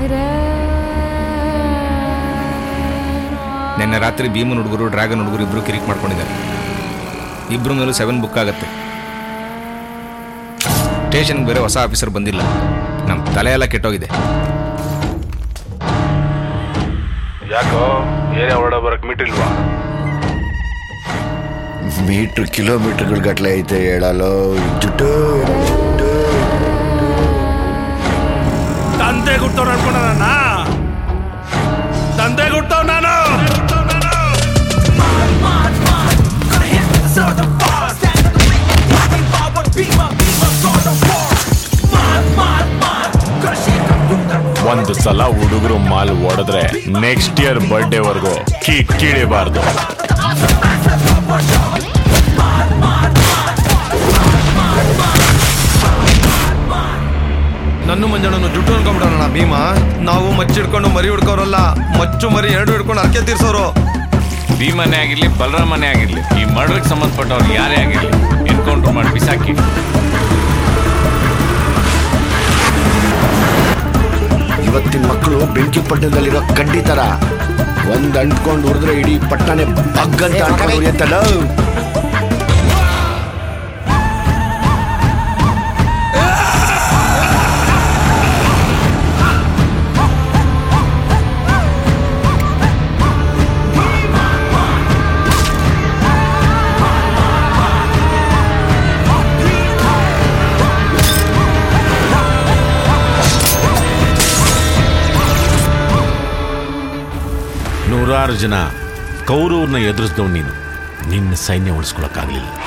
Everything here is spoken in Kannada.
ನಿನ್ನೆ ರಾತ್ರಿ ಭೀಮನ್ ಹುಡುಗರು ಡ್ರ್ಯಾಗನ್ ಹುಡುಗರು ಇಬ್ರು ಕಿರಿಕ್ ಮಾಡ್ಕೊಂಡಿದ್ದಾರೆ ಇಬ್ರು ಮೇಲೂ ಸೆವೆನ್ ಬುಕ್ ಆಗತ್ತೆ ಸ್ಟೇಷನ್ಗೆ ಬೇರೆ ಹೊಸ ಆಫೀಸರ್ ಬಂದಿಲ್ಲ ನಮ್ಮ ತಲೆ ಎಲ್ಲ ಕೆಟ್ಟೋಗಿದೆ ಯಾಕೋ ಏರಿಯಾ ಹೊರಡ ಬರಕ್ ಮೀಟಿಲ್ವಾ ಮೀಟ್ರ್ ಕಿಲೋಮೀಟರ್ಗಳ ಗಟ್ಲೆ ಐತೆ ಹೇಳಲು ಜುಟ್ಟು ಜುಟ್ಟು. ತಂದೆ ಗುಟ್ಟವ್ರು ಅನ್ಕೊಂಡ ನನ್ನ ತಂದೆ ಗುಟ್ಟವ್ ನಾನು ಒಂದು ಸಲ ಹುಡುಗರು ಮಾಲ್ ಹೊಡೆದ್ರೆ ನೆಕ್ಸ್ಟ್ ಇಯರ್ ಬರ್ಡೇವರೆಗೂ ಕಿಕ್ಕಿಡಿಬಾರ್ದು ನನ್ನ ಮಂಜಣ್ಣನು ಜುಟ್ಟು ಅನ್ಕೊಂಡ್ಬಿಡೋಣ ಭೀಮಾ ನಾವು ಮಚ್ಚಿ ಹಿಡ್ಕೊಂಡು ಮರಿ ಹಿಡ್ಕೋರಲ್ಲ ಮಚ್ಚು ಮರಿ ಎರಡು ಹಿಡ್ಕೊಂಡು ಅರ್ಕೆ ತೀರ್ಸೋರು ಭೀಮನೆ ಆಗಿರ್ಲಿ ಬಲರಾಮನೇ ಆಗಿರ್ಲಿ ಈ ಮರ್ಡರ್ಗೆ ಸಂಬಂಧಪಟ್ಟವ್ರು ಯಾರೇ ಆಗಿರ್ಲಿ ಎನ್ಕೌಂಟರ್ ಮಾಡಿ ಬಿಸಾಕಿ ಇವತ್ತಿನ ಮಕ್ಕಳು ಬೆಂಕಿ ಪಟ್ಟಣದಲ್ಲಿರೋ ಕಡ್ಡಿ ತರ ಒಂದ್ ಅಂಟ್ಕೊಂಡು ಉರಿದ್ರೆ ಇಡೀ ಪಟ್ಟಣನೇ ಬಗ್ಗಂತ ಅಂಟ್ಕೊಂಡು ಉರಿಯತ್ತಲ್ಲ ನೂರಾರು ಜನ ಕೌರವ್ರನ್ನ ಎದುರಿಸಿದವ್ ನೀನು ನಿನ್ನ ಸೈನ್ಯ ಉಳಿಸ್ಕೊಳಕ್ಕಾಗ್ಲಿಲ್ಲ